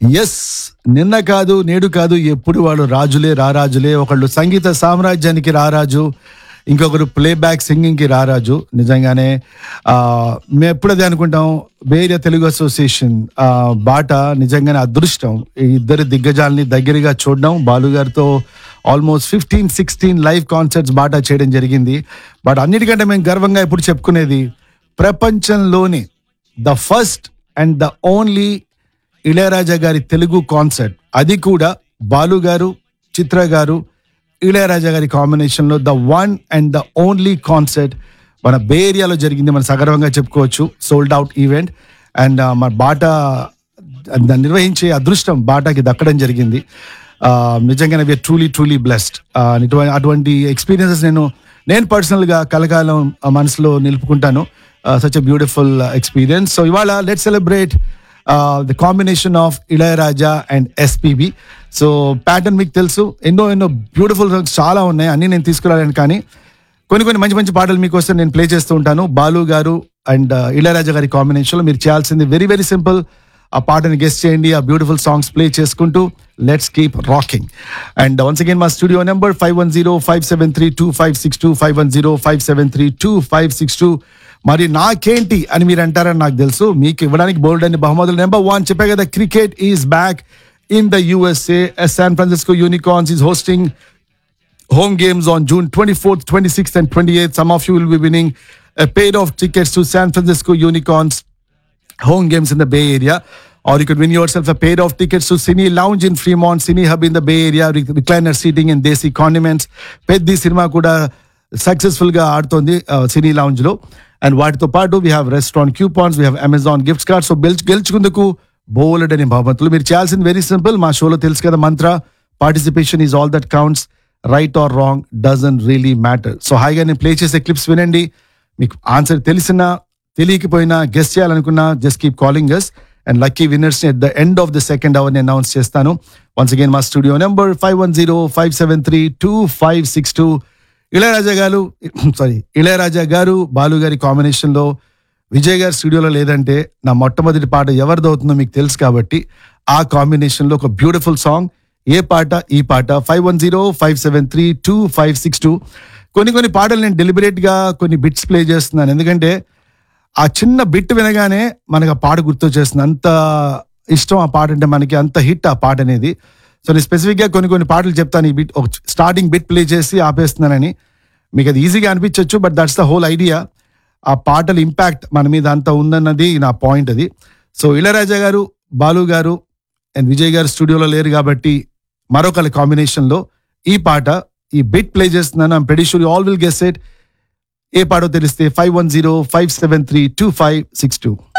Yes నిన్న కాదు నేడు కాదు ఎప్పుడు వాళ్ళు రాజులే రారాజులే ఒకళ్ళు సంగీత సామ్రాజ్యానికి రారాజు ఇంకొకరు ప్లేబ్యాక్ సింగింగ్కి రారాజు నిజంగానే ఆ, మేము ఎప్పుడు అదే అనుకుంటాం వేరే తెలుగు అసోసియేషన్ ఆ, బాట నిజంగానే అదృష్టం ఈ ఇద్దరు దిగ్గజాలని దగ్గరగా చూడడం బాలు గారితో almost fifteen sixteen live concerts BATA చేయడం జరిగింది బట్ అన్నిటికంటే మేము గర్వంగా ఇప్పుడు చెప్పుకునేది ప్రపంచంలోనే the first and the only Ilaiyaraaja గారి తెలుగు కాన్సర్ట్ అది కూడా బాలు గారు చిత్ర గారు ఇళయరాజా గారి కాంబినేషన్ లో the one and the only concert మన బే ఏరియాలో జరిగింది మన సగర్వంగా చెప్పుకోవచ్చు సోల్డ్ అవుట్ ఈవెంట్ అండ్ మన బాటా దాన్ని నిర్వహించే అదృష్టం బాటాకి దక్కడం జరిగింది ఆ, నిజంగానే వీఆర్ ట్రూలీ ట్రూలీ బ్లెస్డ్ అటువంటి ఎక్స్పీరియన్సెస్ నేను నేను పర్సనల్గా కలకాలం ఆ మనసులో నిలుపుకుంటాను such a beautiful experience so ఇవాళ let celebrate the combination of Ilaiyaraaja and SPB so pattern మీకు తెలుసు ఎన్నో ఎన్నో బ్యూటిఫుల్ సాంగ్స్ చాలా ఉన్నాయి అన్ని నేను తీసుకురాలేను కానీ కొన్ని కొన్ని మంచి మంచి పాటలు మీకోసం నేను ప్లే చేస్తూ ఉంటాను బాలు గారు అండ్ ఇళయరాజా గారి కాంబినేషన్ లో మీరు చేయాల్సింది వెరీ వెరీ సింపుల్ ఆ పాటని గెస్ట్ చేయండి ఆ బ్యూటిఫుల్ సాంగ్స్ ప్లే చేసుకుంటూ let's keep rocking and once again మా studio number five one zero five seven three two five six two five one zero five seven three two five six two మరి నాకేంటి అని మీరు అంటారని నాకు తెలుసు మీకు ఇవ్వడానికి బోల్డ్ అని బహుమతులు నెంబర్ వన్ చెప్పే కదా cricket is back in the USA San Francisco Unicorns is hosting home games on June 24th, 26th, and 28th. Some of you will be winning a pair of tickets to San Francisco Unicorns home games in the Bay Area. Or you could win yourself a pair of tickets to Cine Lounge in Fremont, Cine Hub in the Bay Area, rec- recliner seating and Desi condiments. పెద్ద సినిమా కూడా successful గా ఆడుతోంది cine lounge లో and వాటితో పాటు we have restaurant coupons we have Amazon gift card so గెలుచు గెలుచుకుందుకు బోలెడ్ అనే బహుమతులు మీరు చేయాల్సింది వెరీ సింపుల్ మా షోలో తెలుసు కదా mantra participation is all that counts right or wrong doesn't really matter so హాయిగా నేను ప్లే చేసే క్లిప్స్ వినండి మీకు ఆన్సర్ తెలిసినా తెలియకపోయినా గెస్ట్ చేయాలనుకున్నా just keep calling us and lucky winners at the end of the second hour నేను అనౌన్స్ చేస్తాను వన్స్ అగైన్ మా studio number five one zero five seven three two five six two Ilaiyaraaja గారు sorry Ilaiyaraaja గారు బాలు గారి combination లో విజయ్ గారి స్టూడియోలో లేదంటే నా మొట్టమొదటి పాట ఎవరిది అవుతుందో మీకు తెలుసు కాబట్టి ఆ కాంబినేషన్ లో ఒక బ్యూటిఫుల్ సాంగ్ ఏ పాట ఈ పాట five one zero five seven three two five six two కొన్ని కొన్ని పాటలు నేను డెలిబరేట్ గా కొన్ని బిట్స్ ప్లే చేస్తున్నాను ఎందుకంటే ఆ చిన్న బిట్ వినగానే మనకు ఆ పాట గుర్తొచ్చేస్తుంది అంత ఇష్టం ఆ పాట అంటే మనకి అంత హిట్ ఆ పాట అనేది సో నేను స్పెసిఫిక్ గా కొన్ని కొన్ని పాటలు చెప్తాను ఈ బిట్ ఒక స్టార్టింగ్ బిట్ ప్లే చేసి ఆపేస్తున్నానని మీకు అది ఈజీగా అనిపించవచ్చు but that's the whole idea ఆ పాటల ఇంపాక్ట్ మన మీద అంత ఉందన్నది నా పాయింట్ అది సో ఇళరాజా గారు బాలు గారు అండ్ విజయ్ గారు స్టూడియోలో లేరు కాబట్టి మరొకరి కాంబినేషన్ లో ఈ పాట ఈ బిట్ ప్లే చేస్తున్నాను I'm pretty sure all will guess it ఏ పాటో తెలిస్తే five one zero five seven three two five six two